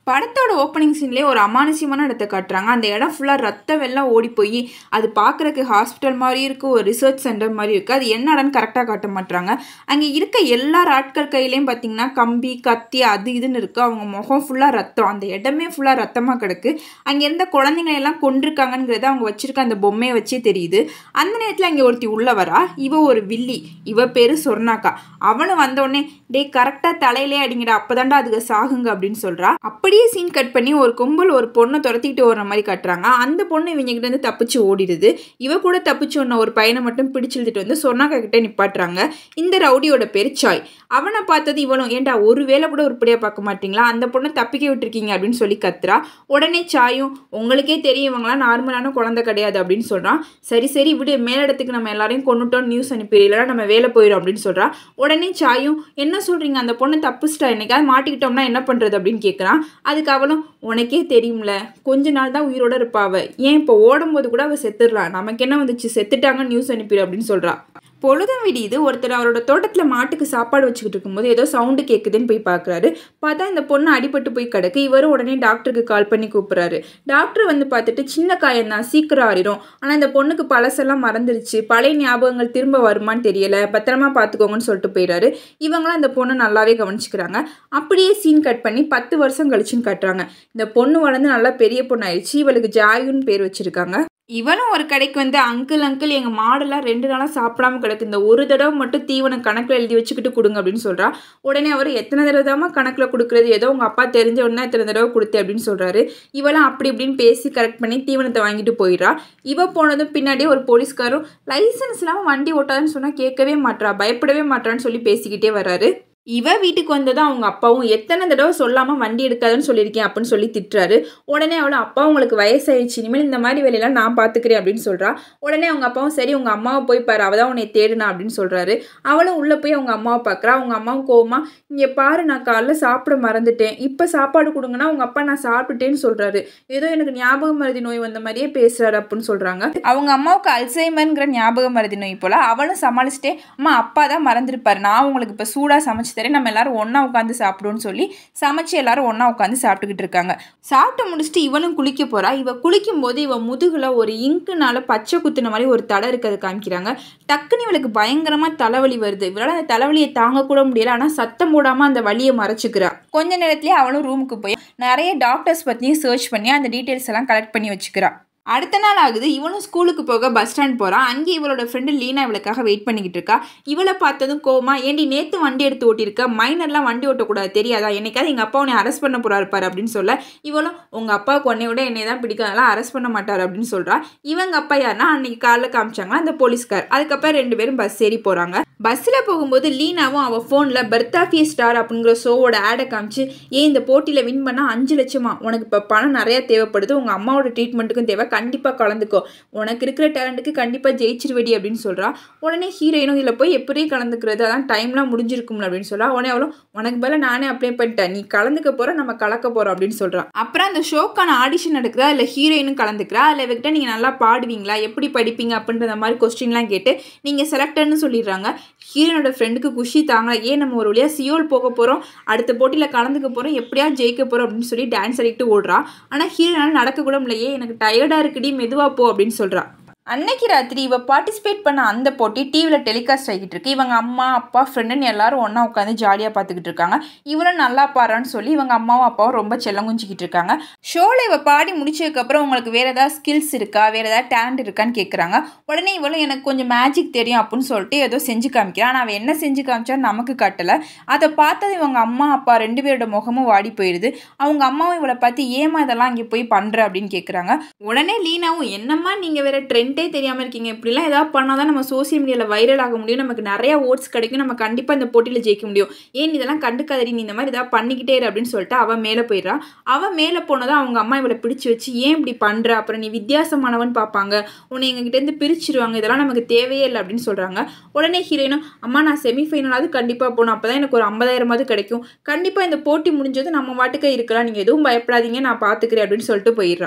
படத்தோட ஓப்பனிங் சீன்லேயே ஒரு அமானுஷ்யமான இடத்த காட்டுறாங்க அந்த இடம் ஃபுல்லாக ரத்தம் வெள்ளம் ஓடி போய் அது பார்க்குறக்கு ஹாஸ்பிட்டல் மாதிரி இருக்குது ஒரு ரிசர்ச் சென்டர் மாதிரி இருக்குது அது என்ன இடம்னு கரெக்டாக காட்ட மாட்டாங்க அங்கே இருக்க எல்லா ஆட்கள் கையிலையும் பார்த்தீங்கன்னா கம்பி கத்தி அது இதுன்னு இருக்குது அவங்க முகம் ஃபுல்லாக ரத்தம் அந்த இடமே ஃபுல்லாக ரத்தமாக கிடக்கு அங்கே இருந்த குழந்தைங்களை எல்லாம் கொண்டிருக்காங்கங்கிறத அவங்க வச்சிருக்க அந்த பொம்மையை வச்சே தெரியுது அந்த நேரத்தில் அங்கே ஒருத்தி உள்ள வரா இவ ஒரு வில்லி இவ பேர் சொர்ணாக்கா அவனும் வந்தோடனே டே கரெக்டாக தலையிலே அடிங்கடா அப்போதாண்டா அதுக்கு சாகுங்க அப்படின்னு சொல்கிறா அப்படியே சீன் கட் பண்ணி ஒரு கும்பல் ஒரு பொண்ணை துரத்திக்கிட்டு ஓடுற மாதிரி காட்டுறாங்க அந்த பொண்ணு இவங்க கிட்ட இருந்து தப்பிச்சு ஓடிடுது இவ கூட தப்பிச்சு ஒன்ன ஒரு பையனை மட்டும் பிடிச்சு இழுத்துட்டு வந்து சொர்ணாக்கா கிட்ட நிப்பாட்டுறாங்க இந்த ரவுடியோட பேர் சாய் அவனை பார்த்தது இவனும் ஏன்டா ஒரு வேளை கூட உருப்படியாக பார்க்க மாட்டீங்களா அந்த பொண்ணை தப்பிக்க விட்டுருக்கீங்க அப்படின்னு சொல்லி கத்துறா உடனே சாயும் உங்களுக்கே தெரியும் இவங்களாம் நார்மலான குழந்தை கிடையாது அப்படின்னு சொல்கிறான் சரி சரி விடு மேலிடத்துக்கு நம்ம எல்லாரையும் கொண்டுட்டோம் நியூஸ் அனுப்பி இல்லைனா நம்ம வேலை போயிடும் அப்படின்னு சொல்கிறா உடனே சாயும் என்ன சொல்கிறீங்க அந்த பொண்ணை தப்பிச்சிட்டா என்னைக்காவது மாட்டிக்கிட்டோம்னா என்ன பண்ணுறது அப்படின்னு கேட்குறான் அதுக்கு அவளும் உனக்கே தெரியும்ல கொஞ்ச நாள் தான் உயிரோட இருப்பா அவ ஏன் இப்போ ஓடும்போது கூட அவள் செத்துடுறான் நமக்கு என்ன வந்துச்சு செத்துட்டாங்கன்னு நியூஸ் அனுப்பிடு அப்படின்னு சொல்கிறா பொழுதும் விடியுது ஒருத்தர் அவரோட தோட்டத்தில் மாட்டுக்கு சாப்பாடு வச்சுக்கிட்டு இருக்கும்போது ஏதோ சவுண்டு கேட்குதுன்னு போய் பார்க்குறாரு பார்த்தா இந்த பொண்ணு அடிபட்டு போய் கிடக்கு இவரும் உடனே டாக்டருக்கு கால் பண்ணி கூப்பிட்றாரு டாக்டர் வந்து பார்த்துட்டு சின்ன காயம் தான் சீக்கிரம் ஆறிடும் ஆனால் இந்த பொண்ணுக்கு பழசெல்லாம் மறந்துருச்சு பழைய ஞாபகங்கள் திரும்ப வருமான்னு தெரியல பத்திரமா பார்த்துக்கோங்கன்னு சொல்லிட்டு போயிடுறாரு இவங்களாம் இந்த பொண்ணை நல்லாவே கவனிச்சுக்கிறாங்க அப்படியே சீன் கட் பண்ணி பத்து வருஷம் கழிச்சுன்னு கட்டுறாங்க இந்த பொண்ணு வளர்ந்து நல்லா பெரிய பொண்ணு ஆயிடுச்சு இவளுக்கு ஜாயுன்னு பேர் வச்சிருக்காங்க இவனும் ஒரு கடைக்கு வந்து அங்கிள் அங்கிள் எங்கள் மாடெல்லாம் ரெண்டு நாளாக சாப்பிடாம கிடக்கு இந்த ஒரு தடவை மட்டும் தீவனம் கணக்கில் எழுதி வச்சுக்கிட்டு கொடுங்க அப்படின்னு சொல்கிறா உடனே அவர் எத்தனை தடவை தாம்மா கணக்கில் கொடுக்குறது ஏதோ உங்கள் அப்பா தெரிஞ்ச உடனே எத்தனை தடவை கொடுத்து அப்படின்னு சொல்கிறாரு இவெல்லாம் அப்படி இப்படின்னு பேசி கரெக்ட் பண்ணி தீவனத்தை வாங்கிட்டு போயிடுறா இவ போனதும் பின்னாடியே ஒரு போலீஸ்காரும் லைசன்ஸ் இல்லாமல் வண்டி ஓட்டாதுன்னு சொன்னால் கேட்கவே மாட்றா பயப்படவே மாட்டான்னு சொல்லி பேசிக்கிட்டே வராரு இவ வீட்டுக்கு வந்ததும் அவங்க அப்பாவும் எத்தனை தடவை சொல்லாமல் வண்டி எடுக்காதுன்னு சொல்லியிருக்கேன் அப்படின்னு சொல்லி திட்டுறாரு உடனே அவளும் அப்பா உங்களுக்கு வயசாயிடுச்சு இனிமேல் இந்த மாதிரி வேலையெல்லாம் நான் பார்த்துக்கிறேன் அப்படின்னு சொல்கிறா உடனே அவங்க அப்பாவும் சரி உங்கள் அம்மாவை போய் பாரு அவள் தான் உன்னை தேடுனா அப்படின்னு சொல்கிறாரு அவளும் உள்ளே போய் அவங்க அம்மாவை பார்க்குறா அவங்க அம்மாவும் கோவமா இங்கே பாரு நான் காலைல சாப்பிட மறந்துட்டேன் இப்போ சாப்பாடு கொடுங்கன்னா உங்கள் அப்பா நான் சாப்பிட்டுட்டேன்னு சொல்கிறாரு ஏதோ எனக்கு ஞாபக மருதி நோய் வந்த மாதிரியே பேசுகிறாரு அப்படின்னு சொல்கிறாங்க அவங்க அம்மாவுக்கு அல்சைமர்ங்கிற ஞாபக மருதி நோய் போல் அவளும் சமாளிச்சுட்டே அம்மா அப்பா தான் மறந்துருப்பாரு நான் உங்களுக்கு இப்போ சூடாக சமைச்சு தரேன் நம்ம எல்லாரும் ஒன்றா உட்காந்து சாப்பிடுவோம்னு சொல்லி சமைச்சு எல்லாரும் ஒன்றா உட்காந்து சாப்பிட்டுக்கிட்டு இருக்காங்க சாப்பிட்டு முடிச்சுட்டு இவளும் குளிக்க போகிறா இவ குளிக்கும் போது இவ முதுகில் ஒரு இங்க்குனால பச்சை குத்துன மாதிரி ஒரு தடை இருக்கிறத காமிக்கிறாங்க டக்குன்னு இவளுக்கு பயங்கரமாக தலைவலி வருது இவளால் அந்த தலைவலியை தாங்கக்கூட முடியல ஆனால் சத்தம் போடாமல் அந்த வலியை மறைச்சிக்கிறா கொஞ்ச நேரத்துலேயே அவளும் ரூமுக்கு போய் நிறைய டாக்டர்ஸ் பற்றியும் சர்ச் பண்ணி அந்த டீட்டெயில்ஸ் எல்லாம் கலெக்ட் பண்ணி வச்சுக்கிறா அடுத்த நாள் ஆகுது இவனும் ஸ்கூலுக்கு போக பஸ் ஸ்டாண்ட் போகிறான் அங்கே இவளோட ஃப்ரெண்டு லீனா இவளுக்காக வெயிட் பண்ணிக்கிட்டு இருக்கா இவளை பார்த்ததும் கோமா ஏண்டி நேற்று வண்டி எடுத்து ஓட்டியிருக்க மைனர்லாம் வண்டி ஓட்டக்கூடாது தெரியாதா என்னைக்காவது எங்கள் அப்பா உன்னை அரெஸ்ட் பண்ண போகிறாரு பாரு அப்படின்னு சொல்ல இவளும் உங்கள் அப்பாவுக்கு உன்னை விட என்னை தான் பிடிக்காதெல்லாம் அரெஸ்ட் பண்ண மாட்டார் அப்படின்னு சொல்கிறா இவங்க அப்பா யாருன்னா அன்னைக்கு காலைல காமிச்சாங்களா அந்த போலீஸ்கார் அதுக்கப்புறம் ரெண்டு பேரும் பஸ் ஏறி போகிறாங்க பஸ்ஸில் போகும்போது லீனாவும் அவள் ஃபோனில் பர்த்தாஃபிய ஸ்டார் அப்படிங்கிற ஷோவோட ஆடை காமிச்சு ஏன் இந்த போட்டியில் வின் பண்ணால் அஞ்சு லட்சமா உனக்கு இப்போ பணம் நிறையா தேவைப்படுது உங்கள் அம்மாவோட ட்ரீட்மெண்ட்டுக்கும் தேவை கண்டிப்பாக கலந்துக்கோ உனக்கு இருக்கிற டேலண்ட்டுக்கு கண்டிப்பாக ஜெயிச்சிருவடி அப்படின்னு சொல்கிறா உடனே ஹீரோயினும் இதில் போய் எப்படி கலந்துக்கிறது அதான் டைம்லாம் முடிஞ்சிருக்கும்ல அப்படின்னு சொல்கிறா உடனே அவளும் உனக்கு பதிலாக நானே அப்ளை பண்ணிட்டேன் நீ கலந்துக்க போகிற நம்ம கலக்க போகிறோம் அப்படின்னு சொல்கிறான் அப்புறம் அந்த ஷோக்கான ஆடிஷன் நடக்குது அதில் ஹீரோயினும் கலந்துக்கிறா அதில் இவகிட்ட நீங்கள் நல்லா பாடுவீங்களா எப்படி படிப்பீங்க அப்படின்ற மாதிரி கொஸ்டின்லாம் கேட்டு நீங்கள் செலக்டட்னு சொல்லிடுறாங்க ஹீரோனோட ஃப்ரெண்டுக்கு குஷி தாங்கலாம் ஏன் நம்ம ஒரு வழியாக சியோல் போக போகிறோம் அடுத்த போட்டியில் கலந்துக்க போகிறோம் எப்படியா ஜெயிக்க போகிறோம் அப்படின்னு சொல்லி டான்ஸ் ஆடிக்கிட்டு ஓடுறா ஆனால் ஹீரோனால நடக்க கூட முடியலையே எனக்கு டயர்டாக இருக்குடி மெதுவாக போ அப்படின்னு சொல்கிறா அன்னைக்கு ராத்திரி இவ பார்ட்டிசிபேட் பண்ண அந்த போட்டி டிவியில் டெலிகாஸ்ட் ஆகிட்டு இருக்கு இவங்க அம்மா அப்பா ஃப்ரெண்டுன்னு எல்லாரும் ஒன்றா உட்காந்து ஜாலியாக பார்த்துக்கிட்டு இருக்காங்க இவளும் நல்லா பாடுறான்னு சொல்லி இவங்க அம்மாவும் அப்பாவும் ரொம்ப செல்லங்குஞ்சிக்கிட்டு இருக்காங்க ஷோவில் இவ பாடி முடிச்சதுக்கப்புறம் உங்களுக்கு வேறு ஏதாவது ஸ்கில்ஸ் இருக்கா வேறு ஏதாவது டேலண்ட் இருக்கான்னு கேட்குறாங்க உடனே இவளும் எனக்கு கொஞ்சம் மேஜிக் தெரியும் அப்படின்னு சொல்லிட்டு ஏதோ செஞ்சு காமிக்கிறான் ஆனால் அவள் என்ன செஞ்சு காமிச்சா நமக்கு காட்டலை அதை பார்த்தது இவங்க அம்மா அப்பா ரெண்டு பேரோட முகமும் வாடி போயிடுது அவங்க அம்மாவும் இவளை பார்த்து ஏமா இதெல்லாம் இங்கே போய் பண்ணுற அப்படின்னு கேட்குறாங்க உடனே லீனாவும் என்னம்மா நீங்கள் வேற ட்ரெண்டே தெரியாமல் இருக்கீங்க இப்படிலாம் ஏதாவது பண்ணால் தான் நம்ம சோசியல் மீடியாவில் வைரல் ஆக முடியும் நமக்கு நிறைய ஓட்ஸ் கிடைக்கும் நம்ம கண்டிப்பாக இந்த போட்டியில் ஜெயிக்க முடியும் ஏன் இதெல்லாம் கண்டுக்காதடி நீ இந்த மாதிரி ஏதாவது பண்ணிக்கிட்டே இரு அப்படின்னு சொல்லிட்டு அவன் மேலே போயிடுறா அவன் மேலே போனதும் அவங்க அம்மா இவளை பிடிச்சி வச்சு ஏன் இப்படி பண்ணுற அப்புறம் நீ வித்தியாசமானவன் பார்ப்பாங்க உன்னை எங்ககிட்டேருந்து பிரிச்சிருவாங்க இதெல்லாம் நமக்கு தேவையே இல்லை அப்படின்னு சொல்கிறாங்க உடனே ஹீரோயினும் அம்மா நான் செமிஃபைனலாவது கண்டிப்பாக போகணும் அப்போ தான் எனக்கு ஒரு ஐம்பதாயிரமாவது கிடைக்கும் கண்டிப்பாக இந்த போட்டி முடிஞ்சது நம்ம வாட்டுக்கே இருக்கலாம் நீங்கள் எதுவும் பயப்படாதீங்க நான் பார்த்துக்கிறேன் அப்படின்னு சொல்லிட்டு போயிடுறான்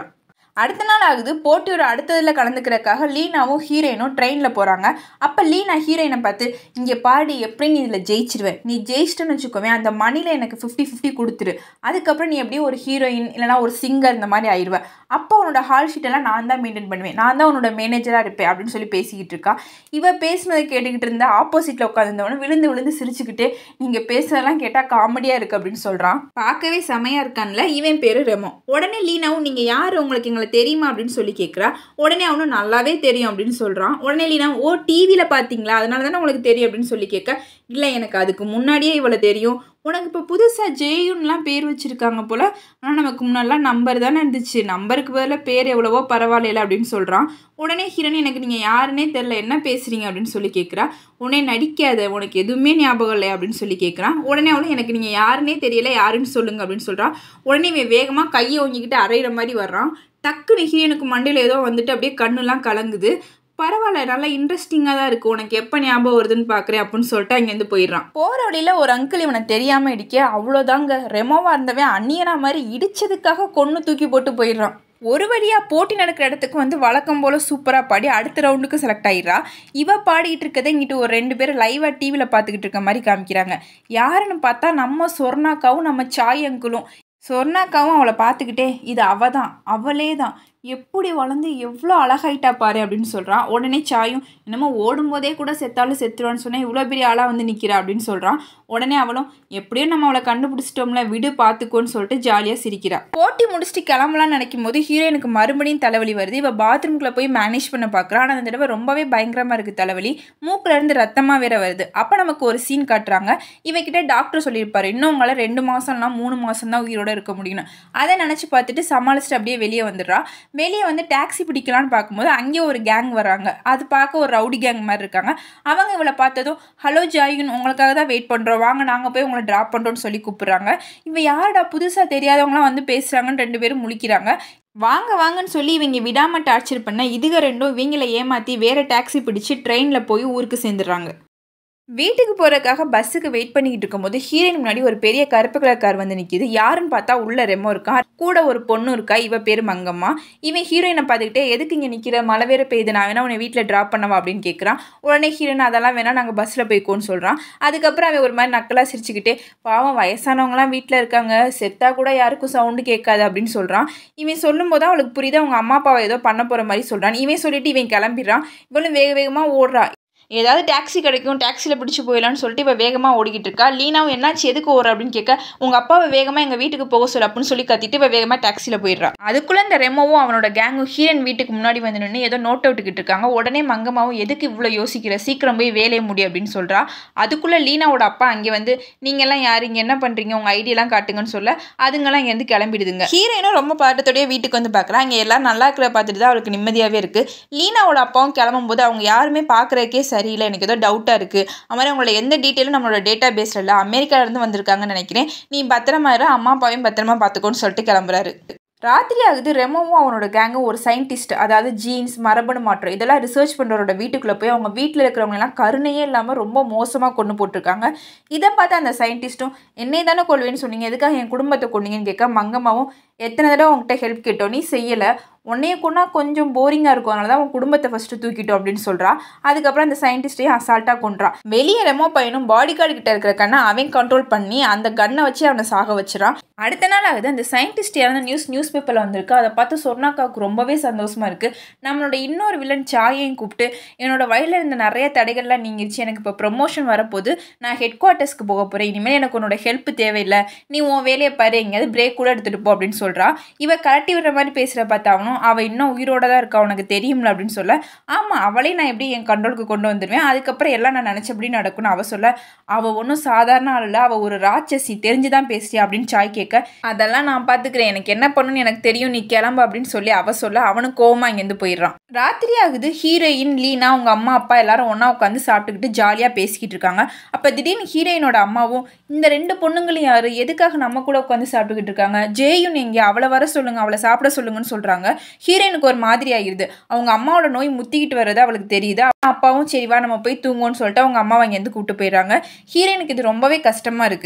அடுத்த நாள் ஆகுது போட்டியோட அடுத்ததில் கலந்துக்கிறதுக்காக லீனாவும் ஹீரோயினும் ட்ரெயினில் போகிறாங்க அப்போ லீனா ஹீரோயினை பார்த்து இங்கே பாடி எப்படி நீ இதில் ஜெயிச்சிருவேன் நீ ஜெயிச்சிட்டேன்னு வச்சுக்கோவேன் அந்த மணியில் எனக்கு ஃபிஃப்டி ஃபிஃப்டி கொடுத்துரு அதுக்கப்புறம் நீ எப்படியும் ஒரு ஹீரோயின் இல்லைனா ஒரு சிங்கர் இந்த மாதிரி ஆயிடுவேன் அப்போ உன்னோட ஹால் ஷீட்டெல்லாம் நான் தான் மெயின்டைன் பண்ணுவேன் நான் தான் உன்னோட மேனேஜராக இருப்பேன் அப்படின்னு சொல்லி பேசிக்கிட்டு இருக்கா இவ பேசினதை கேட்டுக்கிட்டு இருந்தா ஆப்போசிட்டில் உட்காந்துருந்தவனு விழுந்து விழுந்து சிரிச்சுக்கிட்டு நீங்கள் பேசுறதெல்லாம் கேட்டால் காமெடியாக இருக்குது அப்படின்னு சொல்கிறான் பார்க்கவே செமையாக இருக்கான்ல இவன் பேர் ரெமோ உடனே லீனாவும் நீங்கள் யார் உங்களுக்கு எங்களை தெரியுமா அப்படின்னு சொல்லி கேட்குறா உடனே அவனும் நல்லாவே தெரியும் அப்படின்னு சொல்கிறான் உடனே லீனா ஓ டிவியில் பார்த்தீங்களா அதனால தானே உங்களுக்கு தெரியும் அப்படின்னு சொல்லி கேட்க இல்லை எனக்கு அதுக்கு முன்னாடியே இவளை தெரியும் உனக்கு இப்போ புதுசாக ஜெயுன்லாம் பேர் வச்சுருக்காங்க போல் ஆனால் நமக்கு முன்னாடிலாம் நம்பர் தானே இருந்துச்சு நம்பருக்கு பதிலாக பேர் எவ்வளவோ பரவாயில்ல அப்படின்னு சொல்கிறான் உடனே ஹிரண் எனக்கு நீங்கள் யாருன்னே தெரில என்ன பேசுகிறீங்க அப்படின்னு சொல்லி கேட்குறா உடனே நடிக்காத உனக்கு எதுவுமே ஞாபகம் இல்லை அப்படின்னு சொல்லி கேட்குறான் உடனே அவனும் எனக்கு நீங்கள் யாருன்னே தெரியல யாருன்னு சொல்லுங்க அப்படின்னு சொல்கிறான் உடனே இவன் வேகமாக கையை ஒங்கிக்கிட்டு அரைகிற மாதிரி வர்றான் டக்குன்னு ஹீரனுக்கு மண்டையில் ஏதோ வந்துட்டு அப்படியே கண்ணுலாம் கலங்குது பரவாயில்ல நல்லா இன்ட்ரெஸ்டிங்காக தான் இருக்குது உனக்கு எப்போ ஞாபகம் வருதுன்னு பார்க்குறேன் அப்படின்னு சொல்லிட்டு அங்கேருந்து போயிடுறான் போகிற வழியில் ஒரு அங்கிள் இவனை தெரியாமல் இடிக்க அவ்வளோதாங்க ரெமோவாக இருந்தவன் அந்நியனா மாதிரி இடிச்சதுக்காக கொன்று தூக்கி போட்டு போயிடுறான் ஒரு வழியாக போட்டி நடக்கிற இடத்துக்கு வந்து வழக்கம் போல் சூப்பராக பாடி அடுத்த ரவுண்டுக்கு செலக்ட் ஆயிடுறா இவ பாடிட்டு இருக்கதை இங்கிட்டு ஒரு ரெண்டு பேர் லைவாக டிவியில் பார்த்துக்கிட்டு இருக்க மாதிரி காமிக்கிறாங்க யாருன்னு பார்த்தா நம்ம சொர்ணாக்காவும் நம்ம சாய் அங்குளும் சொர்ணாக்காவும் அவளை பார்த்துக்கிட்டே இது அவ தான் அவளே தான் எப்படி வளர்ந்து எவ்வளோ அழகாயிட்டா பாரு அப்படின்னு சொல்கிறான் உடனே சாயும் என்னமோ ஓடும்போதே கூட செத்தாலும் செத்துருவான்னு சொன்னால் இவ்வளோ பெரிய ஆளாக வந்து நிற்கிறா அப்படின்னு சொல்கிறான் உடனே அவளும் எப்படியும் நம்ம அவளை கண்டுபிடிச்சிட்டோம்ல விடு பார்த்துக்கோன்னு சொல்லிட்டு ஜாலியாக சிரிக்கிறா போட்டி முடிச்சுட்டு கிளம்பலாம்னு நினைக்கும் போது ஹீரோயினுக்கு மறுபடியும் தலைவலி வருது இவள் பாத்ரூம்குள்ளே போய் மேனேஜ் பண்ண பார்க்குறான் ஆனால் அந்த தடவை ரொம்பவே பயங்கரமாக இருக்குது தலைவலி மூக்கில் இருந்து ரத்தமாக வேற வருது அப்போ நமக்கு ஒரு சீன் காட்டுறாங்க இவகிட்ட டாக்டர் சொல்லியிருப்பாரு இன்னும் உங்களால் ரெண்டு மாதம்லாம் மூணு மாதம் தான் உயிரோட இருக்க முடியும் அதை நினச்சி பார்த்துட்டு சமாளிச்சுட்டு அப்படியே வெளியே வந்துடுறா வெளியே வந்து டாக்ஸி பிடிக்கலான்னு பார்க்கும்போது அங்கே ஒரு கேங் வராங்க அது பார்க்க ஒரு ரவுடி கேங் மாதிரி இருக்காங்க அவங்க இவளை பார்த்ததும் ஹலோ ஜாயின் உங்களுக்காக தான் வெயிட் பண்ணுறோம் வாங்க நாங்கள் போய் உங்களை ட்ராப் பண்ணுறோன்னு சொல்லி கூப்பிட்றாங்க இவன் யாருடா புதுசாக தெரியாதவங்களாம் வந்து பேசுகிறாங்கன்னு ரெண்டு பேரும் முழிக்கிறாங்க வாங்க வாங்கன்னு சொல்லி இவங்க விடாமல் டார்ச்சர் பண்ண இதுக ரெண்டும் இவங்கள ஏமாற்றி வேறு டாக்ஸி பிடிச்சி ட்ரெயினில் போய் ஊருக்கு சேர்ந்துடுறாங்க வீட்டுக்கு போகிறதுக்காக பஸ்ஸுக்கு வெயிட் பண்ணிக்கிட்டு இருக்கும்போது ஹீரோயின் முன்னாடி ஒரு பெரிய கருப்பு கலர் கார் வந்து நிற்கிது யாருன்னு பார்த்தா உள்ள ரெமோ இருக்கா கூட ஒரு பொண்ணு இருக்கா இவ பேர் மங்கம்மா இவன் ஹீரோயினை பார்த்துக்கிட்டே எதுக்கு இங்கே நிற்கிற மழை வேற பெய்யுது நான் வேணா உன்னை வீட்டில் ட்ராப் பண்ணவா அப்படின்னு கேட்குறான் உடனே ஹீரோயின் அதெல்லாம் வேணா நாங்கள் பஸ்ஸில் போய்க்கோன்னு சொல்கிறான் அதுக்கப்புறம் அவன் ஒரு மாதிரி நக்கலாக சிரிச்சுக்கிட்டே பாவம் வயசானவங்களாம் வீட்டில் இருக்காங்க செத்தா கூட யாருக்கும் சவுண்டு கேட்காது அப்படின்னு சொல்கிறான் இவன் சொல்லும்போது அவளுக்கு புரியுது அவங்க அம்மா அப்பாவை ஏதோ பண்ண போகிற மாதிரி சொல்கிறான் இவன் சொல்லிட்டு இவன் கிளம்பிடுறான் இவளும் வேக வேகமாக ஓடுறா ஏதாவது டாக்ஸி கிடைக்கும் டாக்ஸியில் பிடிச்சி போயிடலான்னு சொல்லிட்டு இவள் வேகமாக ஓடிக்கிட்டு இருக்கா லீனாவும் என்னாச்சு எதுக்கு ஓடுற அப்படின்னு கேட்க உங்கள் அப்பாவை வேகமாக எங்கள் வீட்டுக்கு போக சொல்லு அப்படின்னு சொல்லி கத்திட்டு இவள் வேகமாக டாக்ஸியில் போயிடுறா அதுக்குள்ளே இந்த ரெமோவும் அவனோட கேங்கும் ஹீரன் வீட்டுக்கு முன்னாடி வந்து நின்று ஏதோ நோட் விட்டுக்கிட்டு இருக்காங்க உடனே மங்கம்மாவும் எதுக்கு இவ்வளோ யோசிக்கிற சீக்கிரம் போய் வேலையை முடி அப்படின்னு சொல்கிறா அதுக்குள்ளே லீனாவோட அப்பா அங்கே வந்து நீங்கள்லாம் யார் இங்கே என்ன பண்ணுறீங்க உங்கள் ஐடியெல்லாம் காட்டுங்கன்னு சொல்ல அதுங்கெல்லாம் இங்கேருந்து கிளம்பிடுதுங்க ஹீரோயினும் ரொம்ப பாட்டத்தோடய வீட்டுக்கு வந்து பார்க்குறா இங்கே எல்லாம் நல்லா இருக்கிற பார்த்துட்டு தான் அவளுக்கு நிம்மதியாகவே இருக்குது லீனாவோட அப்பாவும் கிளம்பும்போது அவங்க யாருமே பார்க்குறதுக்கே சரியில்லை எனக்கு ஏதோ டவுட்டாக இருக்குது அது மாதிரி அவங்களோட எந்த டீட்டெயிலும் நம்மளோட டேட்டா பேஸில் இல்லை அமெரிக்காவிலேருந்து வந்திருக்காங்கன்னு நினைக்கிறேன் நீ பத்திரமா இரு அம்மா அப்பாவையும் பத்திரமா பார்த்துக்கோன்னு சொல்லிட்டு கிளம்புறாரு ராத்திரி ஆகுது ரெமோவும் அவனோட கேங்கும் ஒரு சயின்டிஸ்ட் அதாவது ஜீன்ஸ் மரபணு மாற்றம் இதெல்லாம் ரிசர்ச் பண்ணுறவரோட வீட்டுக்குள்ளே போய் அவங்க வீட்டில் இருக்கிறவங்கலாம் கருணையே இல்லாமல் ரொம்ப மோசமாக கொண்டு போட்டிருக்காங்க இதை பார்த்து அந்த சயின்டிஸ்ட்டும் என்னை தானே கொள்வேன்னு சொன்னீங்க எதுக்காக என் குடும்பத்தை கொண்டீங்கன்னு கேட்க மங்கம்மாவும் எத்தனை தடவை உங்ககிட்ட ஹெல்ப் கேட்டோம் நீ செய்யலை உன்னைய கொண்டா கொஞ்சம் போரிங்காக இருக்கும் அதனால தான் உன் குடும்பத்தை ஃபஸ்ட்டு தூக்கிட்டோம் அப்படின்னு சொல்கிறா அதுக்கப்புறம் அந்த சயின்டிஸ்டையும் அசால்ட்டாக கொன்றா வெளியே ரெமோ பையனும் பாடி கார்டு கிட்ட இருக்கிற கண்ணை அவன் கண்ட்ரோல் பண்ணி அந்த கன்னை வச்சு அவனை சாக வச்சிடான் அடுத்த நாள் ஆகுது அந்த சயின்டிஸ்ட் இறந்த நியூஸ் நியூஸ் பேப்பரில் வந்திருக்கு அதை பார்த்து சொர்ணாக்காவுக்கு ரொம்பவே சந்தோஷமா இருக்குது நம்மளோட இன்னொரு வில்லன் சாயையும் கூப்பிட்டு என்னோட வயலில் இருந்த நிறைய தடைகள்லாம் நீங்கிருச்சு எனக்கு இப்போ ப்ரொமோஷன் வரப்போது நான் ஹெட் குவார்ட்டர்ஸ்க்கு போக போகிறேன் இனிமேல் எனக்கு உன்னோட ஹெல்ப் தேவையில்லை நீ உன் வேலையை பாரு எங்கேயாவது பிரேக் கூட எடுத்துகிட்டு போ அப்படின்னு சொல்கிறா இவ கரட்டி விடுற மாதிரி பேசுகிற பார்த்தாவனும் அவள் இன்னும் உயிரோட தான் இருக்கா உனக்கு தெரியும்ல அப்படின்னு சொல்ல ஆமாம் அவளே நான் எப்படி என் கண்ட்ரோலுக்கு கொண்டு வந்துடுவேன் அதுக்கப்புறம் எல்லாம் நான் நினச்சபடி நடக்கும்னு அவள் சொல்ல அவள் ஒன்றும் சாதாரண ஆள் இல்லை அவள் ஒரு ராட்சசி தெரிஞ்சு தான் பேசுறியா அப்படின்னு சாய் கேட்க அதெல்லாம் நான் பார்த்துக்கிறேன் எனக்கு என்ன பண்ணணும்னு எனக்கு தெரியும் நீ கிளம்பு அப்படின்னு சொல்லி அவ சொல்ல அவனும் கோவமா இங்கேருந்து போயிடுறான் ராத்திரி ஆகுது ஹீரோயின் லீனா அவங்க அம்மா அப்பா எல்லாரும் ஒன்றா உட்காந்து சாப்பிட்டுக்கிட்டு ஜாலியாக பேசிக்கிட்டு இருக்காங்க அப்போ திடீர்னு ஹீரோயினோட அம்மாவும் இந்த ரெண்டு பொண்ணுங்களும் யார் எதுக்காக நம்ம கூட உட்காந்து சாப்பிட்டுக்கிட்டு இருக்காங்க ஜேயும் எங்கே அவளை வர சொல்லுங்க அவளை சாப்பிட சொல்லுங்கன்னு சொல்கிறாங்க ஹீரோயினுக்கு ஒரு மாதிரி ஆகிடுது அவங்க அம்மாவோட நோய் முத்திக்கிட்டு வர்றது அவளுக்கு தெரியுது அப்பாவும் சரி வா நம்ம போய் தூங்குவோன்னு சொல்லிட்டு அவங்க அம்மாவை இங்கேருந்து கூப்பிட்டு போயிடுறாங்க ஹீரோயினுக்கு இது ரொம்பவே கஷ்டமாக இருக்குது